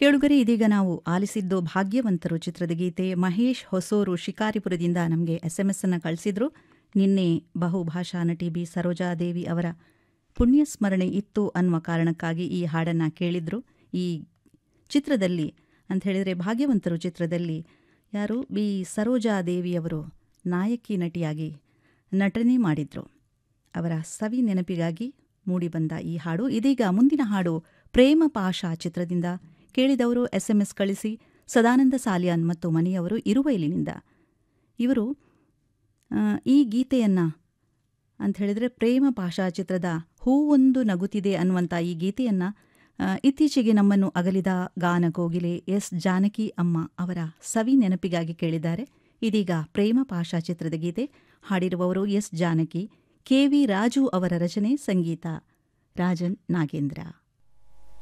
ಕೇಳುಗರೆ ಇದೀಗ ನಾವು ಆಲಿಸಿದ್ದು ಭಾಗ್ಯವಂತರು ಚಿತ್ರದ ಗೀತೆ ಮಹೇಶ್ ಹೊಸೂರು ಶಿಕಾರಿಪುರದಿಂದ ನಮಗೆ ಎಸ್ಎಂಎಸ್ ಅನ್ನು ಕಳಿಸಿದ್ರು ನಿನ್ನೆ ಬಹುಭಾಷಾ ನಟಿ ಬಿ ಸರೋಜಾದೇವಿ ಅವರ ಪುಣ್ಯಸ್ಮರಣೆ ಇತ್ತು ಅನ್ನುವ ಕಾರಣಕ್ಕಾಗಿ ಈ ಹಾಡನ್ನು ಕೇಳಿದ್ರು ಈ ಚಿತ್ರದಲ್ಲಿ ಅಂತ ಹೇಳಿದರೆ ಭಾಗ್ಯವಂತರು ಚಿತ್ರದಲ್ಲಿ ಯಾರು ಬಿ ಸರೋಜಾದೇವಿಯವರು ನಾಯಕಿ ನಟಿಯಾಗಿ ನಟನೆ ಮಾಡಿದ್ರು ಅವರ ಸವಿ ನೆನಪಿಗಾಗಿ ಮೂಡಿಬಂದ ಈ ಹಾಡು ಇದೀಗ ಮುಂದಿನ ಹಾಡು ಪ್ರೇಮ ಪಾಶ ಚಿತ್ರದಿಂದ ಕೇಳಿದವರು ಎಸ್ಎಂಎಸ್ ಕಳಿಸಿ ಸದಾನಂದ ಸಾಲಿಯಾನ್ ಮತ್ತು ಮನೆಯವರು ಇರುವೈಲಿನಿಂದ ಇವರು ಈ ಗೀತೆಯನ್ನು ಅಂತ ಹೇಳಿದರೆ ಪ್ರೇಮ ಪಾಶಾ ಚಿತ್ರದ ಹೂವೊಂದು ನಗುತ್ತಿದೆ ಅನ್ನುವಂಥ ಈ ಗೀತೆಯನ್ನು ಇತ್ತೀಚೆಗೆ ನಮ್ಮನ್ನು ಅಗಲಿದ ಗಾನ ಕೋಗಿಲೆ ಎಸ್ ಜಾನಕಿ ಅಮ್ಮ ಅವರ ಸವಿ ನೆನಪಿಗಾಗಿ ಕೇಳಿದ್ದಾರೆ ಇದೀಗ ಪ್ರೇಮ ಪಾಶಾ ಚಿತ್ರದ ಗೀತೆ ಹಾಡಿರುವವರು S Janaki K V Raju ಅವರ ರಚನೆ ಸಂಗೀತ ರಾಜನ್ ನಾಗೇಂದ್ರ